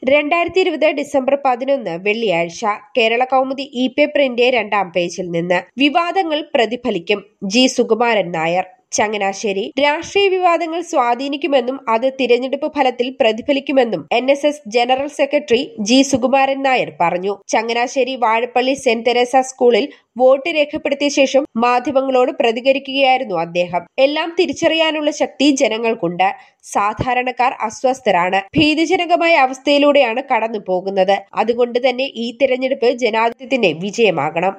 രണ്ടായിരത്തി ഇരുപത് ഡിസംബർ പതിനൊന്ന് വെള്ളിയാഴ്ച കേരള കൗമുദി ഇ പേപ്പറിന്റെ രണ്ടാം പേജിൽ നിന്ന് വിവാദങ്ങൾ പ്രതിഫലിക്കും ജി സുകുമാരൻ നായർ ചങ്ങനാശ്ശേരി രാഷ്ട്രീയ വിവാദങ്ങൾ സ്വാധീനിക്കുമെന്നും അത് തിരഞ്ഞെടുപ്പ് ഫലത്തിൽ പ്രതിഫലിക്കുമെന്നും N S S general secretary G Sukumaran Nair പറഞ്ഞു ചങ്ങനാശ്ശേരി വാഴപ്പള്ളി സെന്റ് തെരേസ സ്കൂളിൽ വോട്ട് രേഖപ്പെടുത്തിയ ശേഷം മാധ്യമങ്ങളോട് പ്രതികരിക്കുകയായിരുന്നു അദ്ദേഹം എല്ലാം തിരിച്ചറിയാനുള്ള ശക്തി ജനങ്ങൾക്കുണ്ട് സാധാരണക്കാർ അസ്വസ്ഥരാണ് ഭീതിജനകമായ അവസ്ഥയിലൂടെയാണ് കടന്നു പോകുന്നത് അതുകൊണ്ട് തന്നെ ഈ തിരഞ്ഞെടുപ്പ് ജനാധിപത്യത്തിന്റെ വിജയമാകണം